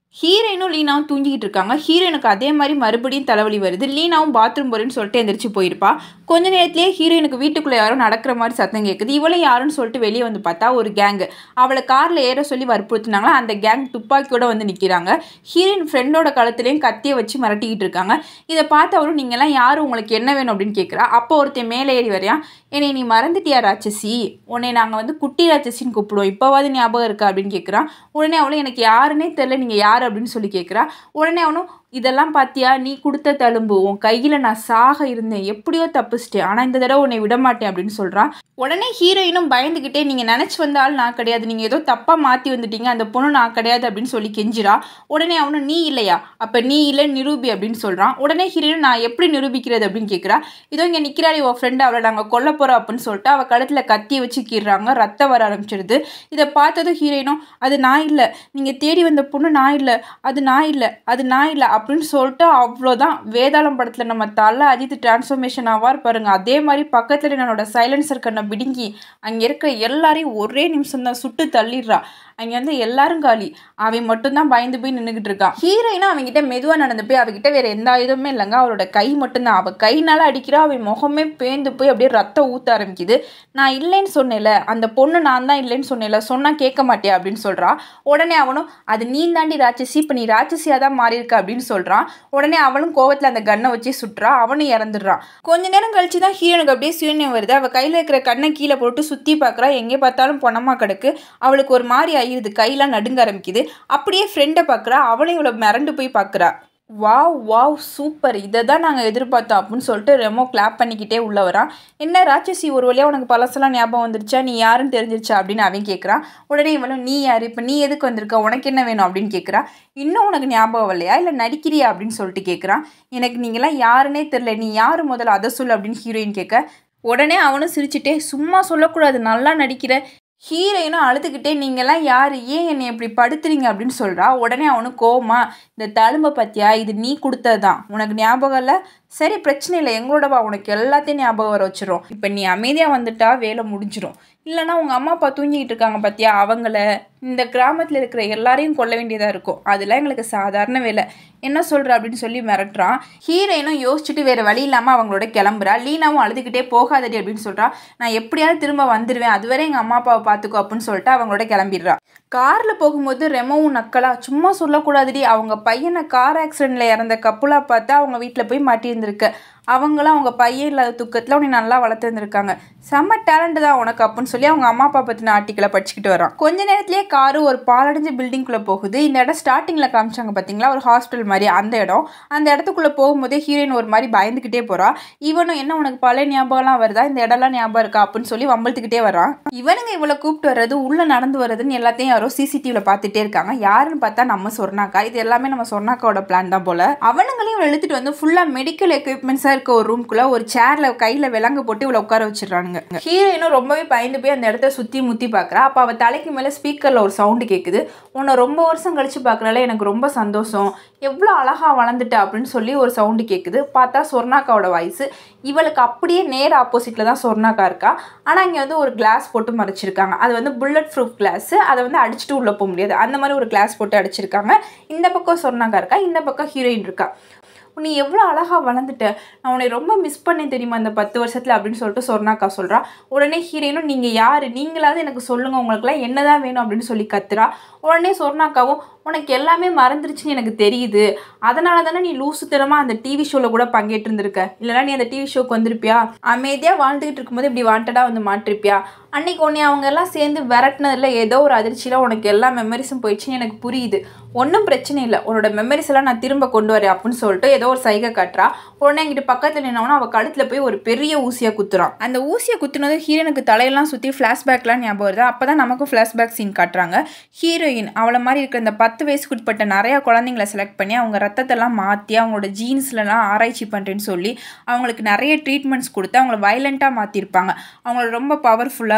ஹீரோயினும் லீனாவும் தூங்கிட்டு இருக்காங்க ஹீரோயினுக்கு அதே மாதிரி மறுபடியும் தலைவலி வருது லீனாவும் பாத்ரூம் போறேன்னு சொல்லிட்டு எந்திரிச்சு போயிருப்பா கொஞ்ச நேரத்திலேயே ஹீரோயினுக்கு வீட்டுக்குள்ளே யாரோ நடக்கிற மாதிரி சத்தம் கேட்குது இவளும் யாருன்னு சொல்லிட்டு வெளியே வந்து பார்த்தா ஒரு கேங்கு அவளை காரில் ஏற சொல்லி வற்புறுத்தினாங்களா அந்த கேங் துப்பாக்கியோட வந்து நிற்கிறாங்க ஹீரோயின் ஃப்ரெண்டோட கழுத்துலேயும் கத்தியை வச்சு மிரட்டிக்கிட்டு இருக்காங்க இதை பார்த்து அவரும் நீங்கள்லாம் யார் உங்களுக்கு என்ன வேணும் அப்படின்னு கேட்குறா அப்போ ஒருத்தன் மேலே ஏறி வரையான் என்னை நீ மறந்துட்டியா ராட்சசி உன்னை நாங்கள் வந்து குட்டி ராட்சசின்னு கூப்பிடுவோம் இப்போவாது ஞாபகம் இருக்கா அப்படின்னு கேட்குறான் உடனே அவளும் எனக்கு யாருன்னே தெரில நீங்கள் யார் அப்படின்னு சொல்லி கேட்குறா உடனே அவனும் இதெல்லாம் பார்த்தியா நீ கொடுத்த தழும்பு உன் கையில் நான் சாக இருந்தேன் எப்படியோ தப்பிச்சிட்டேன் ஆனால் இந்த தடவை உன்னை விட மாட்டேன் அப்படின்னு சொல்கிறான் உடனே ஹீரோயினும் பயந்துக்கிட்டே நீங்கள் நினச்சி வந்த ஆள் நான் கிடையாது நீங்கள் ஏதோ தப்பாக மாற்றி வந்துட்டீங்க அந்த பொண்ணு நான் கிடையாது அப்படின்னு சொல்லி கெஞ்சிரா உடனே அவனும் நீ இல்லையா அப்போ நீ இல்லை நிரூபி அப்படின்னு சொல்கிறான் உடனே ஹீரோயின் நான் எப்படி நிரூபிக்கிறது அப்படின்னு கேட்குறா இதோ இங்கே நிற்கிறாரு உன் ஃப்ரெண்டு அவளை நாங்கள் கொல்ல போகிறோம் அப்படின்னு சொல்லிட்டு அவள் கழுத்தில் கத்தியை வச்சு கீறாங்க ரத்தம் வர ஆரம்பிச்சிடுது இதை பார்த்ததும் ஹீரோயினும் அது நான் இல்லை நீங்கள் தேடி வந்த பொண்ணு நான் இல்லை அது நான் இல்லை அது நான் இல்லை அப்படின்னு சொல்லிட்டு அவ்வளோதான் வேதாளம் படத்தில் நம்ம தலை அஜித் டிரான்ஸ்ஃபர்மேஷன் ஆவார் பாருங்க அதே மாதிரி பக்கத்தில் என்னோட சைலன்சர் கண்ணை பிடுங்கி அங்கே இருக்கிற எல்லாரையும் ஒரே நிமிஷம் தான் சுட்டு தள்ளிடுறா அங்கே வந்து எல்லாரும் காலி அவன் மட்டும்தான் பயந்து போய் நின்றுக்கிட்டு இருக்கான் ஹீரோயினும் அவன்கிட்ட மெதுவாக நடந்து போய் அவகிட்ட வேற எந்த ஆயுதமே இல்லைங்க அவளோட கை மட்டும்தான் அவள் கைனால அடிக்கிறா அவன் முகமே பேந்து போய் அப்படியே ரத்தம் ஊற்ற ஆரம்பிக்குது நான் இல்லைன்னு சொன்னேன்ல அந்த பொண்ணு நான் தான் இல்லைன்னு சொன்னேன்ல சொன்னால் கேட்க மாட்டியா அப்படின்னு சொல்கிறா உடனே அவனும் அது நீ தாண்டி ராட்சசி இப்போ நீ ராட்சசியாக தான் மாறியிருக்க அப்படின்னு சொல்கிறான் உடனே அவளும் கோவத்தில் அந்த கன்னை வச்சு சுட்டுறா அவனும் இறந்துடுறான் கொஞ்ச நேரம் கழிச்சு தான் ஹீரோனுக்கு அப்படியே சுயநியம் வருது அவள் கையில் இருக்கிற கண்ணை கீழே போட்டு சுற்றி பார்க்குறா எங்கே பார்த்தாலும் பொணமாக கிடக்கு அவளுக்கு ஒரு மாதிரி ஆயிடுது கையெல்லாம் நடுங்க ஆரம்பிக்குது அப்படியே ஃப்ரெண்டை பார்க்குறா அவளும் இவ்வளோ மிரண்டு போய் பார்க்குறா வாவ் வாவ் சூப்பர் இதை தான் நாங்கள் எதிர்பார்த்தோம் அப்படின்னு சொல்லிட்டு ரெமோ கிளாப் பண்ணிக்கிட்டே உள்ள வரான் என்ன ராட்சசி ஒரு வழியாக உனக்கு பழசெல்லாம் ஞாபகம் வந்துருச்சா நீ யாருன்னு தெரிஞ்சிருச்சா அப்படின்னு அவன் கேட்குறான் உடனே இவளும் நீ யார் இப்போ நீ எதுக்கு வந்திருக்க உனக்கு என்ன வேணும் அப்படின்னு கேட்குறா இன்னும் உனக்கு ஞாபகம் இல்லையா இல்லை நடிக்கிறியா அப்படின்னு சொல்லிட்டு கேட்குறான் எனக்கு நீங்களாம் யாருன்னே தெரில நீ யார் முதல்ல அதை சொல்லு அப்படின்னு ஹீரோயின் கேட்க உடனே அவனும் சிரிச்சுட்டே சும்மா சொல்லக்கூடாது நல்லா நடிக்கிற ஹீரோயினும் அழுதுகிட்டே நீங்கள்லாம் யார் ஏன் என்னை இப்படி படுத்துறீங்க அப்படின்னு சொல்கிறா உடனே அவனும் கோமா இந்த தழும்பை பற்றியா இது நீ கொடுத்தது தான் உனக்கு ஞாபகம் இல்லை சரி பிரச்சனை இல்லை எங்களோடவா உனக்கு எல்லாத்தையும் ஞாபகம் வர வச்சிரும் இப்போ நீ அமைதியாக வந்துட்டா வேலை முடிஞ்சிடும் இல்லைனா உங்கள் அம்மா அப்பா தூங்கிக்கிட்டு இருக்காங்க பார்த்தியா அவங்கள இந்த கிராமத்தில் இருக்கிற எல்லாரையும் கொல்ல வேண்டியதாக இருக்கும் அதெல்லாம் எங்களுக்கு சாதாரண வேலை என்ன சொல்கிற அப்படின்னு சொல்லி மிரட்டுறான் ஹீரோயினும் யோசிச்சுட்டு வேறு வழி இல்லாமல் அவங்களோட கிளம்புறா லீனாவும் அழுதுகிட்டே போகாதடி அப்படின்னு சொல்கிறா நான் எப்படியாவது திரும்ப வந்துடுவேன் அதுவரை எங்கள் அம்மா அப்பாவை பார்த்துக்கோ அப்படின்னு சொல்லிட்டு அவங்களோட கிளம்பிடுறா காரில் போகும்போது ரெமோவும் நக்கலா சும்மா சொல்லக்கூடாதுடி அவங்க பையனை கார் ஆக்சிடெண்ட்டில் இறந்த கப்புலா பார்த்து அவங்க வீட்டில் போய் மாட்டியிருந்திருக்கு அவங்களும் அவங்க பையன் இல்லாத துக்கத்தில் உன்னை நல்லா வளர்த்துருந்துருக்காங்க செம்ம டேலண்ட் தான் உனக்கு அப்படின்னு சொல்லி அவங்க அம்மா அப்பா பற்றின ஆர்டிக்கலை படிச்சுக்கிட்டு வரான் கொஞ்ச நேரத்திலேயே காரு ஒரு பாலடைஞ்ச பில்டிங்குள்ளே போகுது இந்த இடம் ஸ்டார்டிங்கில் காமிச்சாங்க பார்த்தீங்களா ஒரு ஹாஸ்பிட்டல் மாதிரி அந்த இடம் அந்த இடத்துக்குள்ளே போகும்போதே ஹீரோயின் ஒரு மாதிரி பயந்துக்கிட்டே போகிறா இவனும் என்ன உனக்கு பழைய ஞாபகம்லாம் வருதா இந்த இடம்லாம் ஞாபகம் இருக்கா அப்படின்னு சொல்லி வம்பழுத்துக்கிட்டே வரான் இவனுங்க இவ்வளோ கூப்பிட்டு வர்றது உள்ளே நடந்து வர்றதுன்னு எல்லாத்தையும் யாரோ சிசிடிவியில் பார்த்துட்டே இருக்காங்க யாருன்னு பார்த்தா நம்ம சொன்னாக்கா இது எல்லாமே நம்ம சொன்னாக்காவோட பிளான் தான் போல அவனுங்களையும் இழுத்துட்டு வந்து ஃபுல்லாக மெடிக்கல் எக்யூப்மெண்ட்ஸாக இருக்க ஒரு ரூம்குள்ளே ஒரு சேரில் கையில் விலங்கு போட்டு இவ்வளோ உட்கார வச்சிடறானுங்க ஹீரோயினும் ரொம்பவே பயந்து போய் அந்த இடத்த சுற்றி முற்றி பார்க்குறா அப்போ அவள் தலைக்கு மேலே ஸ்பீக்கரில் ஒரு சவுண்டு கேட்குது உன்னை ரொம்ப வருஷம் கழிச்சு பார்க்குறல எனக்கு ரொம்ப சந்தோஷம் எவ்வளோ அழகாக வளர்ந்துட்ட அப்படின்னு சொல்லி ஒரு சவுண்டு கேட்குது பார்த்தா சொர்ணாக்காவோட வாய்ஸ் இவளுக்கு அப்படியே நேர் ஆப்போசிட்டில் தான் சொர்ணாக்கா இருக்கா ஆனால் இங்கே வந்து ஒரு கிளாஸ் போட்டு மறைச்சிருக்காங்க அது வந்து புல்லட் ப்ரூஃப் கிளாஸ் அதை வந்து அடிச்சுட்டு உள்ளே போக முடியாது அந்த மாதிரி ஒரு கிளாஸ் போட்டு அடிச்சிருக்காங்க இந்த பக்கம் சொர்ணாக்கா இருக்கா இந்த பக்கம் ஹீரோயின் இருக்கா நீ எவ்வளோ அழகாக வளர்ந்துட்ட நான் உன்னை ரொம்ப மிஸ் பண்ணேன் தெரியுமா இந்த பத்து வருஷத்தில் அப்படின்னு சொல்லிட்டு சொர்ணாக்கா சொல்கிறா உடனே ஹீரோயினும் நீங்கள் யார் நீங்களாவது எனக்கு சொல்லுங்கள் உங்களுக்குலாம் என்னதான் வேணும் அப்படின்னு சொல்லி கத்துறா உடனே சொர்ணாக்காவும் உனக்கு எல்லாமே மறந்துருச்சுன்னு எனக்கு தெரியுது அதனால தானே நீ லூசுத்தனமாக அந்த டிவி ஷோவில் கூட பங்கேற்று இருந்திருக்க இல்லைனா நீ அந்த டிவி ஷோக்கு வந்திருப்பியா அமைதியாக வாழ்ந்துக்கிட்டு இருக்கும்போது இப்படி வாண்டடாக வந்து மாட்டிருப்பியா அன்னைக்கு உன்னை அவங்க எல்லாம் சேர்ந்து விரட்டினதில் ஏதோ ஒரு அதிர்ச்சியில் உனக்கு எல்லா மெமரிஸும் போயிடுச்சுன்னு எனக்கு புரியுது ஒன்றும் பிரச்சனை இல்லை உன்னோட மெமரிஸ் எல்லாம் நான் திரும்ப கொண்டு வரேன் அப்படின்னு சொல்லிட்டு ஏதோ ஒரு சைகை காட்டுறா உடனே என்கிட்ட பக்கத்தில் நின்னவனா அவள் கழுத்தில் போய் ஒரு பெரிய ஊசியை குத்துறான் அந்த ஊசியை குத்துனது ஹீரோனுக்கு தலையெல்லாம் சுற்றி ஃப்ளாஷ்பேக்லாம் ஞாபகம் வருது அப்போ தான் நமக்கும் ஃப்ளாஷ்பேக் சீன் காட்டுறாங்க ஹீரோயின் அவளை மாதிரி இருக்கிற இந்த பத்து வயசுக்கு உட்பட்ட நிறையா குழந்தைங்கள செலக்ட் பண்ணி அவங்க ரத்தத்தெல்லாம் மாற்றி அவங்களோட ஜீன்ஸ்லலாம் ஆராய்ச்சி பண்ணுறேன்னு சொல்லி அவங்களுக்கு நிறைய ட்ரீட்மெண்ட்ஸ் கொடுத்து அவங்கள வயலண்ட்டாக மாற்றிருப்பாங்க அவங்கள ரொம்ப பவர்ஃபுல்லாக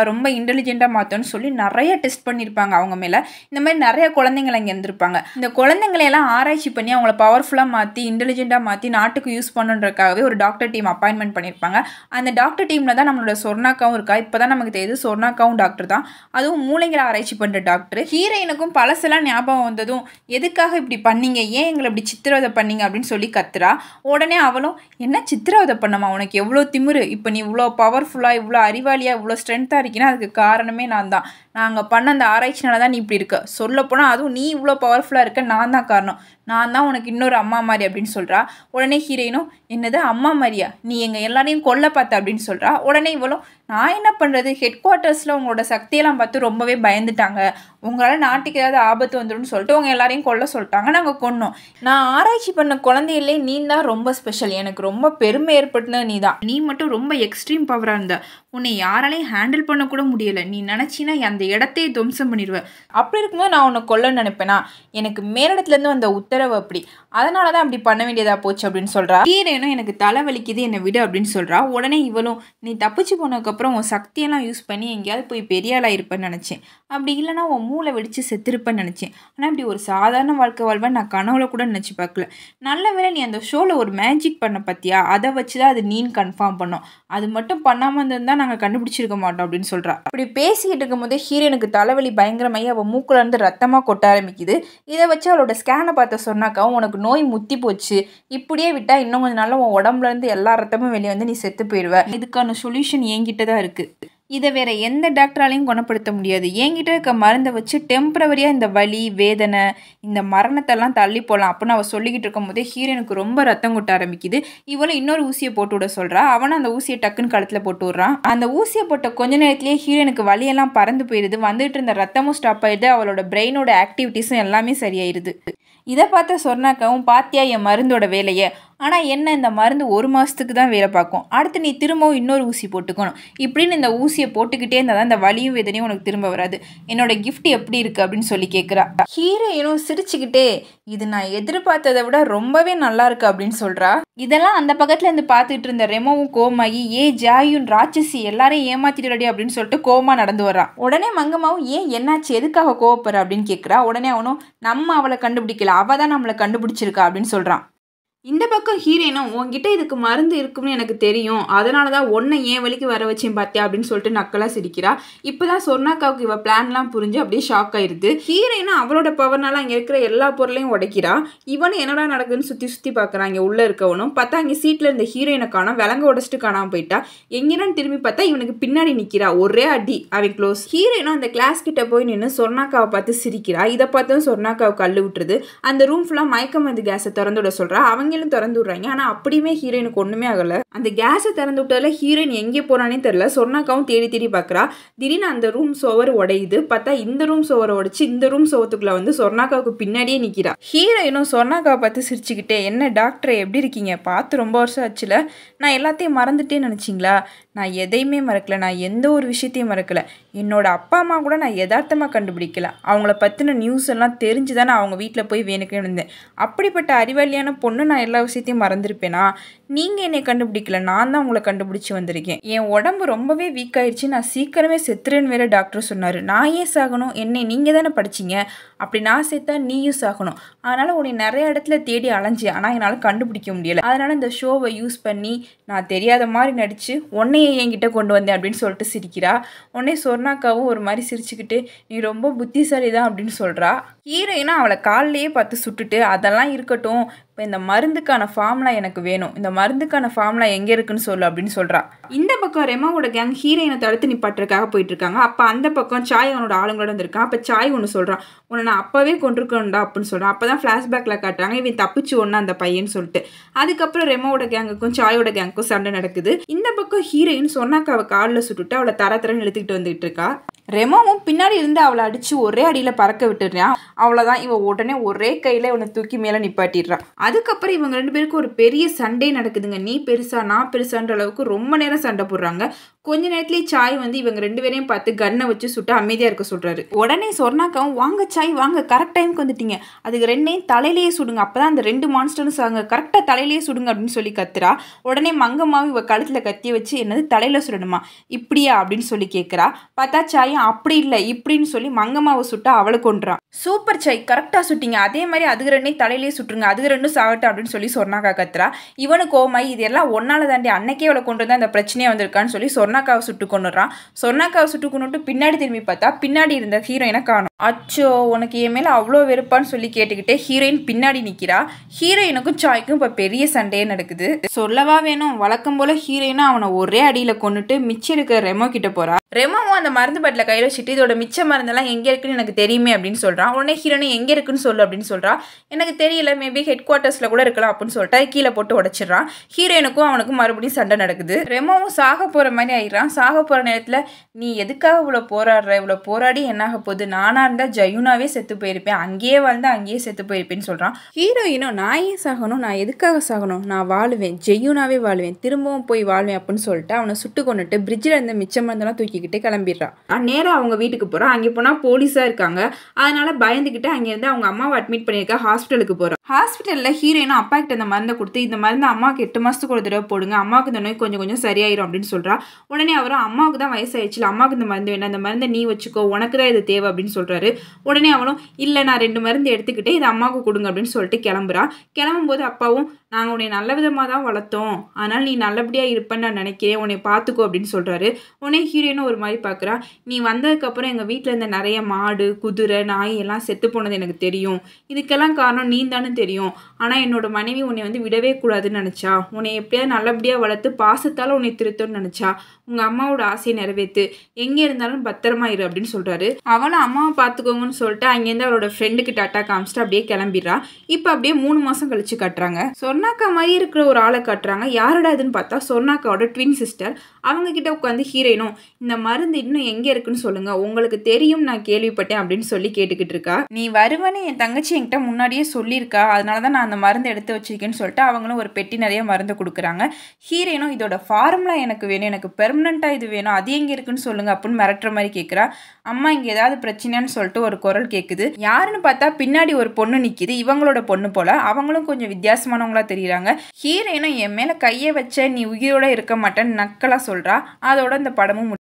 ரொம்ப இன்டெலிஜென்ட்டாக மாற்றணும்னு சொல்லி நிறைய டெஸ்ட் பண்ணியிருப்பாங்க அவங்க மேலே இந்த மாதிரி நிறைய குழந்தைங்கள் அங்கே இருந்திருப்பாங்க இந்த குழந்தைங்களையெல்லாம் ஆராய்ச்சி பண்ணி அவங்கள பவர்ஃபுல்லாக மாற்றி இன்டெலிஜென்ட்டாக மாற்றி நாட்டுக்கு யூஸ் பண்ணுன்றதுக்காகவே ஒரு டாக்டர் டீம் அப்பாயின்மெண்ட் பண்ணியிருப்பாங்க அந்த டாக்டர் டீமில் தான் நம்மளோட சொர்ணாக்காவும் இருக்கா இப்போ தான் நமக்கு தெரியுது சொர்ணாக்காவும் டாக்டர் தான் அதுவும் மூளைகளை ஆராய்ச்சி பண்ணுற டாக்டர் ஹீரோயினுக்கும் பழசெல்லாம் ஞாபகம் வந்ததும் எதுக்காக இப்படி பண்ணீங்க ஏன் எங்களை இப்படி சித்திரவதை பண்ணீங்க அப்படின்னு சொல்லி கத்துறா உடனே அவளும் என்ன சித்திரவதை பண்ணமா உனக்கு எவ்வளோ திமிரு இப்போ நீ இவ்வளோ பவர்ஃபுல்லாக இவ்வளோ அறிவாளியாக இவ்வளோ ஸ்ட்ரென்த்தாக இருக்கீங்கன்னா அதுக்கு காரணமே நான் தான் நாங்கள் பண்ண அந்த ஆராய்ச்சினால தான் நீ இப்படி இருக்க சொல்லப்போனால் அதுவும் நீ இவ்வளோ பவர்ஃபுல்லாக இருக்க நான் தான் காரணம் நான் தான் உனக்கு இன்னொரு அம்மா மாதிரி அப்படின்னு சொல்கிறா உடனே ஹீரோயினும் என்னது அம்மா மாதிரியா நீ எங்கள் எல்லாரையும் கொல்ல பார்த்த அப்படின்னு சொல்கிறா உடனே இவளும் நான் என்ன பண்ணுறது ஹெட் குவார்ட்டர்ஸில் உங்களோட சக்தியெல்லாம் பார்த்து ரொம்பவே பயந்துட்டாங்க உங்களால் நாட்டுக்கு ஏதாவது ஆபத்து வந்துடும் சொல்லிட்டு உங்கள் எல்லாரையும் கொல்ல சொல்லிட்டாங்க நாங்கள் கொன்னோம் நான் ஆராய்ச்சி பண்ண குழந்தையிலே நீ தான் ரொம்ப ஸ்பெஷல் எனக்கு ரொம்ப பெருமை ஏற்படுத்தினது நீ தான் நீ மட்டும் ரொம்ப எக்ஸ்ட்ரீம் பவராக இருந்த உன்னை யாராலையும் ஹேண்டில் பண்ண கூட முடியலை நீ நினச்சினா அந்த இடத்தையே துவம்சம் பண்ணிடுவேன் அப்படி இருக்கும்போது நான் உன்னை கொல்ல நினைப்பேனா எனக்கு மேலிடத்துலேருந்து வந்த உத்தரவு அப்படி அதனால தான் அப்படி பண்ண வேண்டியதாக போச்சு அப்படின்னு சொல்கிறா ஹீரோயினும் எனக்கு தலை வலிக்குது என்னை விடு அப்படின்னு சொல்கிறா உடனே இவளும் நீ தப்பிச்சு போனதுக்கப்புறம் உன் சக்தியெல்லாம் யூஸ் பண்ணி எங்கேயாவது போய் பெரிய ஆளாக இருப்பேன்னு நினச்சேன் அப்படி இல்லைனா உன் மூளை வெடித்து செத்துருப்பேன்னு நினச்சேன் ஆனால் இப்படி ஒரு சாதாரண வாழ்க்கை வாழ்வேன் நான் கனவுல கூட நினச்சி பார்க்கல நல்ல வேளை நீ அந்த ஷோவில் ஒரு மேஜிக் பண்ண பார்த்தியா அதை வச்சு தான் அது நீன்னு கன்ஃபார்ம் பண்ணோம் அது மட்டும் பண்ணாமல் இருந்திருந்தால் நாங்கள் கண்டுபிடிச்சிருக்க மாட்டோம் அப்படின்னு சொல்கிறா அப்படி பேசிக்கிட்டு இருக்கும்போதே ஹீரோனுக்கு தலைவலி பயங்கரமாகி அவள் மூக்குல இருந்து ரத்தமாக கொட்ட ஆரம்பிக்குது இதை வச்சு அவளோட ஸ்கேனை பார்த்த சொன்னாக்காவும் உனக்கு நோய் முத்தி போச்சு இப்படியே விட்டால் இன்னும் கொஞ்சம் நாள் உன் உடம்புல இருந்து எல்லா ரத்தமும் வெளியே வந்து நீ செத்து போயிடுவ இதுக்கான சொல்யூஷன் என்கிட்ட தான் இருக்குது இதை வேற எந்த டாக்டராலையும் குணப்படுத்த முடியாது என்கிட்ட இருக்க மருந்தை வச்சு டெம்பரவரியாக இந்த வலி வேதனை இந்த மரணத்தெல்லாம் தள்ளி போகலாம் அப்படின்னு அவள் சொல்லிக்கிட்டு இருக்கும்போதே ஹீரோனுக்கு ரொம்ப ரத்தம் கொட்ட ஆரம்பிக்குது இவளும் இன்னொரு ஊசியை போட்டு விட சொல்கிறா அவனும் அந்த ஊசியை டக்குன்னு கழுத்தில் போட்டு விட்றான் அந்த ஊசியை போட்ட கொஞ்ச நேரத்திலேயே ஹீரோனுக்கு வலியெல்லாம் பறந்து போயிடுது வந்துட்டு இருந்த ரத்தமும் ஸ்டாப் ஆயிடுது அவளோட பிரெயினோட ஆக்டிவிட்டீஸும் எல்லாமே சரியாயிருது இதை பார்த்த சொன்னாக்கவும் பாத்தியா என் மருந்தோட வேலையை ஆனால் என்ன இந்த மருந்து ஒரு மாதத்துக்கு தான் வேலை பார்க்கும் அடுத்து நீ திரும்பவும் இன்னொரு ஊசி போட்டுக்கணும் இப்படின்னு இந்த ஊசியை போட்டுக்கிட்டே இருந்தால் தான் இந்த வலியும் வேதனையும் உனக்கு திரும்ப வராது என்னோட கிஃப்ட் எப்படி இருக்குது அப்படின்னு சொல்லி கேட்குறா ஹீரோயினும் சிரிச்சுக்கிட்டே இது நான் எதிர்பார்த்ததை விட ரொம்பவே நல்லா இருக்கு அப்படின்னு சொல்கிறா இதெல்லாம் அந்த பக்கத்தில் இருந்து பார்த்துட்டு இருந்த ரெமோவும் கோமாயி ஏ ஜாயுன் ராட்சசி எல்லாரையும் ஏமாத்திட்டு அப்படின்னு சொல்லிட்டு கோமா நடந்து வர்றான் உடனே மங்கம்மாவும் ஏன் என்னாச்சு எதுக்காக கோவப்படுற அப்படின்னு கேட்குறா உடனே அவனும் நம்ம அவளை கண்டுபிடிக்கல அவள் தான் நம்மளை கண்டுபிடிச்சிருக்கா அப்படின்னு சொல்கிறான் இந்த பக்கம் ஹீரோயினும் உன்கிட்ட இதுக்கு மருந்து இருக்கும்னு எனக்கு தெரியும் அதனால தான் ஒன்றை ஏன் வலிக்கு வர வச்சேன் பார்த்தியா அப்படின்னு சொல்லிட்டு நக்கலாக சிரிக்கிறா இப்போ தான் சொர்ணாக்காவுக்கு இவ பிளான்லாம் புரிஞ்சு அப்படியே ஷாக் ஆயிருது ஹீரோயினும் அவளோட பவர்னால அங்கே இருக்கிற எல்லா பொருளையும் உடைக்கிறா இவனு என்னடா நடக்குதுன்னு சுற்றி சுற்றி பார்க்குறான் இங்கே உள்ளே இருக்கவனும் பார்த்தா அங்கே சீட்டில் இருந்த ஹீரோயினை காணோம் விலங்க உடச்சிட்டு காணாமல் போயிட்டா எங்கேனான்னு திரும்பி பார்த்தா இவனுக்கு பின்னாடி நிற்கிறா ஒரே அடி அவன் க்ளோஸ் ஹீரோயினும் அந்த கிளாஸ் கிட்ட போய் நின்று சொர்ணாக்காவை பார்த்து சிரிக்கிறா இதை பார்த்தும் சொர்ணாக்காவை கல்லு விட்டுருது அந்த ரூம் ஃபுல்லாக மயக்க மருந்து கேஸை திறந்து விட சொல்கிறா அவங்க அவங்களும் திறந்து விட்றாங்க ஆனால் அப்படியுமே ஹீரோயினுக்கு ஒன்றுமே ஆகலை அந்த கேஸை திறந்து விட்டதில் ஹீரோயின் எங்கே போனானே தெரில சொர்ணாக்காவும் தேடி தேடி பார்க்குறா திடீர்னு அந்த ரூம் சோவர் உடையுது பார்த்தா இந்த ரூம் சோவரை உடைச்சு இந்த ரூம் சோவத்துக்குள்ள வந்து சொர்ணாக்காவுக்கு பின்னாடியே நிற்கிறா ஹீரோயினும் சொர்ணாக்காவை பார்த்து சிரிச்சுக்கிட்டே என்ன டாக்டர் எப்படி இருக்கீங்க பார்த்து ரொம்ப வருஷம் ஆச்சுல நான் எல்லாத்தையும் மறந்துட்டேன்னு நினச்சிங்களா நான் எதையுமே மறக்கல நான் எந்த ஒரு விஷயத்தையும் மறக்கல என்னோட அப்பா அம்மா கூட நான் யதார்த்தமாக கண்டுபிடிக்கல அவங்கள பற்றின நியூஸ் எல்லாம் தெரிஞ்சு தான் நான் அவங்க வீட்டில் போய் வேணுக்கே இருந்தேன் அப்படிப்பட்ட அறிவாளியான பொண்ணு நான் எல்லா விஷயத்தையும் மறந்துருப்பேனா நீங்கள் என்னை கண்டுபிடிக்கல நான் தான் உங்களை கண்டுபிடிச்சி வந்திருக்கேன் என் உடம்பு ரொம்பவே வீக் ஆயிடுச்சு நான் சீக்கிரமே செத்துறேன்னு வேற டாக்டர் சொன்னார் நான் ஏன் சாகணும் என்னை நீங்கள் தானே படிச்சீங்க அப்படி நான் சேர்த்தா நீயும் சாகணும் அதனால் உன்னை நிறைய இடத்துல தேடி அலைஞ்சேன் ஆனால் என்னால் கண்டுபிடிக்க முடியல அதனால் இந்த ஷோவை யூஸ் பண்ணி நான் தெரியாத மாதிரி நடித்து உன்னையே என்கிட்ட கொண்டு வந்தேன் அப்படின்னு சொல்லிட்டு சிரிக்கிறா உடனே சொர்ணாக்காவும் ஒரு மாதிரி சிரிச்சுக்கிட்டு நீ ரொம்ப புத்திசாலி தான் அப்படின்னு சொல்கிறா ஹீரோயினா அவளை காலிலேயே பார்த்து சுட்டுட்டு அதெல்லாம் இருக்கட்டும் இப்போ இந்த மருந்துக்கான ஃபார்ம்லா எனக்கு வேணும் இந்த மருந்துக்கான ஃபார்ம்லா எங்கே இருக்குன்னு சொல்லு அப்படின்னு சொல்கிறா இந்த பக்கம் ரெமாவோட கேங் ஹீரோயினை தடுத்து நிப்பாட்டுறதுக்காக போயிட்டு இருக்காங்க அப்போ அந்த பக்கம் சாய் அவனோட ஆளுங்களோட வந்திருக்கான் அப்போ சாய் ஒன்று சொல்கிறான் உன்னை நான் அப்போவே கொண்டிருக்கணும்டா அப்படின்னு சொல்கிறான் அப்போ தான் ஃப்ளாஷ்பேக்கில் காட்டுறாங்க இவன் தப்பிச்சு ஒன்று அந்த பையன் சொல்லிட்டு அதுக்கப்புறம் ரெமாவோட கேங்குக்கும் சாயோட கேங்குக்கும் சண்டை நடக்குது இந்த பக்கம் ஹீரோயின் சொன்னாக்க அவள் காலில் சுட்டுட்டு அவளை தர தரன்னு இழுத்துக்கிட்டு வந்துட்டு இருக்கா ரெமாவும் பின்னாடி இருந்து அவளை அடிச்சு ஒரே அடியில் பறக்க விட்டுறான் அவ்வளோதான் இவன் உடனே ஒரே கையில் இவனை தூக்கி மேலே நிப்பாட்டிடுறான் அதுக்கப்புறம் இவங்க ரெண்டு பேருக்கும் ஒரு பெரிய சண்டே நடக்குதுங்க நீ பெருசா நான் பெருசான்ற அளவுக்கு ரொம்ப நேரம் சண்டை போடுறாங்க கொஞ்ச நேரத்துலேயே சாய் வந்து இவங்க ரெண்டு பேரையும் பார்த்து கன்னை வச்சு சுட்டு அமைதியாக இருக்க சொல்கிறாரு உடனே சொர்ணாக்காவும் வாங்க சாய் வாங்க கரெக்ட் டைமுக்கு வந்துட்டீங்க அதுக்கு ரெண்டையும் தலையிலேயே சுடுங்க அப்போ தான் அந்த ரெண்டு மான்ஸ்டரும் சாங்க கரெக்டாக தலையிலேயே சுடுங்க அப்படின்னு சொல்லி கத்துறா உடனே மங்கம்மாவும் இவ கழுத்தில் கத்திய வச்சு என்னது தலையில் சுடணுமா இப்படியா அப்படின்னு சொல்லி கேட்குறா பார்த்தா சாயும் அப்படி இல்லை இப்படின்னு சொல்லி மங்கம்மாவை சுட்டா அவளை கொண்டுறான் சூப்பர் சாய் கரெக்டாக சுட்டிங்க அதே மாதிரி அதுக்கு ரெண்டையும் தலையிலேயே சுட்டுருங்க அதுக்கு ரெண்டும் சாகட்டும் அப்படின்னு சொல்லி சொர்ணாக்கா கத்துறா இவனு கோமாய் இதெல்லாம் ஒன்னால தாண்டி அன்னைக்கே அவளை கொண்டு வந்து அந்த பிரச்சனையே வந்திருக்கான்னு சொல்லி சொர்ணாக்காவை சுட்டு கொண்டுறான் சொர்ணாக்காவை சுட்டு கொண்டுட்டு பின்னாடி திரும்பி பார்த்தா பின்னாடி இருந்த ஹீரோயினை காணும் அச்சோ உனக்கு என் மேலே அவ்வளோ வெறுப்பான்னு சொல்லி கேட்டுக்கிட்டே ஹீரோயின் பின்னாடி நிற்கிறா ஹீரோயினுக்கும் சாய்க்கும் இப்போ பெரிய சண்டையே நடக்குது சொல்லவா வேணும் வழக்கம் போல ஹீரோயினும் அவனை ஒரே அடியில் கொண்டுட்டு மிச்சம் இருக்கிற ரெமோ கிட்ட போறா ரெமோவும் அந்த மருந்து பாட்டில் கையில் வச்சுட்டு இதோட மிச்ச மருந்தெல்லாம் எங்கே இருக்குன்னு எனக்கு தெரியுமே அப்படின்னு சொல்கிறான் உடனே ஹீரோயின் எங்கே இருக்குன்னு சொல்லு அப்படின்னு சொல்கிறா எனக்கு தெரியல மேபி ஹெட் குவார்ட்டர்ஸில் கூட இருக்கலாம் அப்படின்னு சொல்லிட்டு அதை கீழே போட்டு உடச்சிடுறான் ஹீரோயினுக்கும் அவனுக்கும் மறுபடியும் சண்டை நடக்குது ரெமோவும் சாக போகிற மாதிரி ஆயிடுறான் சாக போகிற நேரத்தில் நீ எதுக்காக இவ்வளோ போராடுற இவ்வளோ போராடி என்னாக போகுது நானாக இருந்தால் ஜயுனாவே செத்து போயிருப்பேன் அங்கேயே வாழ்ந்து அங்கேயே செத்து போயிருப்பேன்னு சொல்கிறான் ஹீரோயினும் நான் ஏன் சாகணும் நான் எதுக்காக சாகணும் நான் வாழுவேன் ஜெயுனாவே வாழுவேன் திரும்பவும் போய் வாழ்வேன் அப்படின்னு சொல்லிட்டு அவனை சுட்டு கொண்டுட்டு பிரிட்ஜில் இருந்த மிச்சம் மருந்தெல்லாம் தூக்கிக்கிட்டு கிளம்பிடுறான் நேராக அவங்க வீட்டுக்கு போகிறான் அங்கே போனால் போலீஸாக இருக்காங்க அதனால பயந்துக்கிட்டு அங்கேருந்து அவங்க அம்மாவை அட்மிட் பண்ணியிருக்க ஹாஸ்பிட்டலுக்கு போகிறான் ஹாஸ்பிட்டலில் ஹீரோயினும் அப்பா கிட்ட இந்த மருந்தை கொடுத்து இந்த மருந்து அம்மாவுக்கு எட்டு மாதத்துக்கு ஒரு தடவை போடுங்க அம்மாவுக்கு இந்த நோய் கொஞ்சம் கொஞ்சம் சரியாயிரும் அப்படின்னு சொல்கிறா உடனே அவரும் அம்மாவுக்கு தான் வயசாயிடுச்சு அம்மாவுக்கு இந்த மருந்து வேண்டாம் இந்த மருந்தை நீ வச்சுக்கோ உனக்கு தான் இது தேவை அப்படின்னு சொல்கிறாரு உடனே அவனும் இல்லை நான் ரெண்டு மருந்து எடுத்துக்கிட்டு இதை அம்மாவுக்கு கொடுங்க அப்படின்னு சொல்லிட்டு கிளம்புறா கிளம்பும்போது அப்பாவும் நாங்கள் உன்னை நல்ல விதமாக தான் வளர்த்தோம் அதனால் நீ நல்லபடியாக இருப்பேன்னு நான் நினைக்கிறேன் உன்னை பார்த்துக்கோ அப்படின்னு சொல்கிறாரு உடனே ஹீரோயினும் ஒரு மாதிரி பார்க்குறா நீ வந்ததுக்கப்புறம் எங்கள் வீட்டில் இருந்த நிறைய மாடு குதிரை நாய் எல்லாம் செத்து போனது எனக்கு தெரியும் இதுக்கெல்லாம் காரணம் நீ தானே தெரியும் ஆனால் என்னோட மனைவி உன்னை வந்து விடவே கூடாதுன்னு நினச்சா உன்னை எப்படியாவது நல்லபடியாக வளர்த்து பாசத்தால் உன்னை திருத்தணும்னு நினச்சா உங்கள் அம்மாவோட ஆசையை நிறைவேற்று எங்கே இருந்தாலும் பத்திரமா இரு அப்படின்னு சொல்கிறாரு அவளும் அம்மாவை பார்த்துக்கோங்கன்னு சொல்லிட்டு அங்கேருந்து அவளோட ஃப்ரெண்டுக்கு டாட்டா காமிச்சிட்டு அப்படியே கிளம்பிடுறா இப்போ அப்படியே மூணு மாதம் கழிச்சு காட்டுறாங்க சொர்ணாக்கா மாதிரி இருக்கிற ஒரு ஆளை காட்டுறாங்க யாரோட இதுன்னு பார்த்தா சொர்ணாக்காவோட ட்வின் சிஸ்டர் அவங்க கிட்ட உட்காந்து ஹீரோயினும் இந்த மருந்து இன்னும் எங்கே இருக்குன்னு சொல்லுங்க உங்களுக்கு தெரியும் நான் கேள்விப்பட்டேன் அப்படின்னு சொல்லி கேட்டுக்கிட்டு இருக்கா நீ வருவன்னு என் தங்கச்சி என்கிட்ட முன்னாடியே சொல்லியிருக்கா அதனால தான் நான் அந்த மருந்து எடுத்து வச்சிருக்கேன்னு சொல்லிட்டு அவங்களும் ஒரு பெட்டி நிறைய மருந்து கொடுக்குறாங்க ஹீரோயினும் இதோட ஃபார்முலா எனக்கு வேணும் எனக்கு பெர்மனண்ட்டாக இது வேணும் அது எங்கே இருக்குன்னு சொல்லுங்க அப்படின்னு மிரட்டுற மாதிரி கேட்குறா அம்மா இங்கே ஏதாவது பிரச்சனைன்னு சொல்லிட்டு ஒரு குரல் கேட்குது யாருன்னு பார்த்தா பின்னாடி ஒரு பொண்ணு நிற்கிது இவங்களோட பொண்ணு போல அவங்களும் கொஞ்சம் வித்தியாசமானவங்களா தெரியுறாங்க ஹீரோயினும் என் மேலே கையை வச்ச நீ உயிரோட இருக்க மாட்டேன்னு நக்கலாக சொல்கிறா அதோட இந்த படமும்